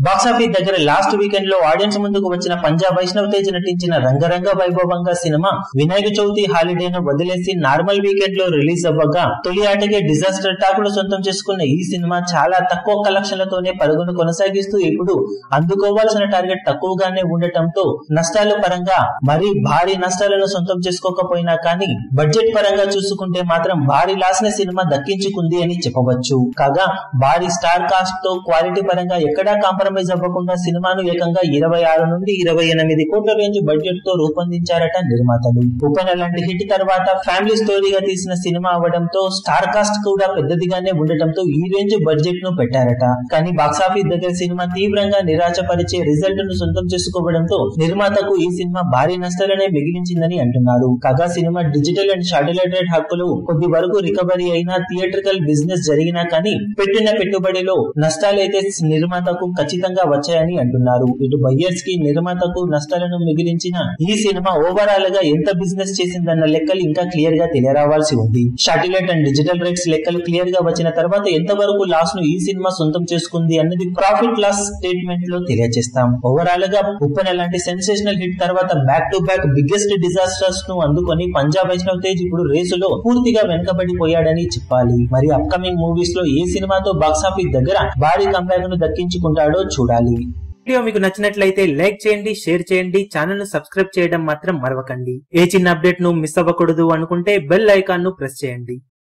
box office దగ్గర last weekend లో audience ముందుకు వచ్చిన పంజాబ్ వైష్ణవ్ తేజ్ నటించిన రంగరంగ వైభవంగా సినిమా వినాయక చవితి హాలిడేను వదిలేసి నార్మల్ వీకెండ్ లో రిలీజ్ అవ్వగా తొలి ఆటకే డిజాస్టర్ టాకులు సొంతం చేసుకున్న ఈ సినిమా చాలా తక్కువ కలెక్షన్లతోనే పరుగును కొనసాగిస్తూ ఇప్పుడు అందుకోవాల్సిన టార్గెట్ తక్కువగానే ఉండటంతో నష్టాల పరంగా మరీ భారీ నష్టాలను సొంతం చేసుకోకపోయినా కానీ బడ్జెట్ పరంగా చూసుకుంటే మాత్రం భారీ లాస్ ని సినిమా దక్కించుకుంది అని చెప్పవచ్చు కాగా భారీ స్టార్ కాస్ట్ తో క్వాలిటీ పరంగా ఎక్కడా కాంప్రమైజ్ అవ్వకుండా సినిమాను ఏకంగా ఇరవై ఆరు నుండి ఇరవై ఎనిమిది కోట్ల రేంజ్ బడ్జెట్ తో రూపొందించారట నిర్మాతలు ఉపన లాంటి హిట్ తర్వాత ఫ్యామిలీ స్టోరీగా తీసిన సినిమా అవడంతో స్టార్ కాస్ట్ కూడా పెద్దదిగానే ఉండటంతో ఈ రేంజ్ బడ్జెట్ ను పెట్టారట కానీ బాక్సాఫీస్ దగ్గర సినిమా తీవ్రంగా నిరాశపరిచే రిజల్ట్ ను సొంతం చేసుకోవడంతో నిర్మాతకు ఈ సినిమా భారీ నష్టాలనే మిగిలించిందని అంటున్నారు కాగా సినిమా డిజిటల్ అండ్ శాటిలైట్ హక్కులు కొద్ది వరకు రికవరీ అయినా థియేట్రికల్ బిజినెస్ జరిగినా కానీ పెట్టిన పెట్టుబడిలో నష్టాలైతే నిర్మాతకు ఖచ్చితంగా వచ్చాయని అంటున్నారు ఇటు బయ్యర్స్ కి నిర్మాతకు నష్టాలను మిగిలించిన ఈ సినిమా ఓవరాల్ గా ఎంత బిజినెస్ చేసిందన్న లెక్కలు ఇంకా క్లియర్ గా తెలియరావాల్సి ఉంది శాటిలైట్ అండ్ డిజిటల్ రైట్స్ లెక్కలు క్లియర్ గా వచ్చిన తర్వాత ఎంతవరకు లాస్ ను ఈ సినిమా సొంతం చేసుకుంది అన్నది ప్రాఫిట్ లాస్ స్టేట్మెంట్ లో తెలియజేస్తాం ఓవరాల్ గా ఉప్పెన లాంటి సెన్సేషనల్ హిట్ తర్వాత back to back biggest disasters ను అందుకొని పంజాబ్ వైష్ణవ్ తేజ్ ఇప్పుడు రేసులో పూర్తిగా వెనుకబడిపోయాడని చెప్పాలి మరి అప్కమింగ్ మూవీస్ లో ఏ సినిమాతో బాక్సాఫీస్ దగ్గర భారీ కంబ్యాక్ ను దక్కించుకుంటాడో చూడాలి వీడియో మీకు నచ్చినట్లయితే లైక్ చేయండి షేర్ చేయండి ఛానల్ ను సబ్స్క్రైబ్ చేయడం మాత్రం మరవకండి ఏ చిన్న అప్డేట్ ను మిస్ అవ్వకూడదు అనుకుంటే బెల్ ఐకాన్ ను ప్రెస్ చేయండి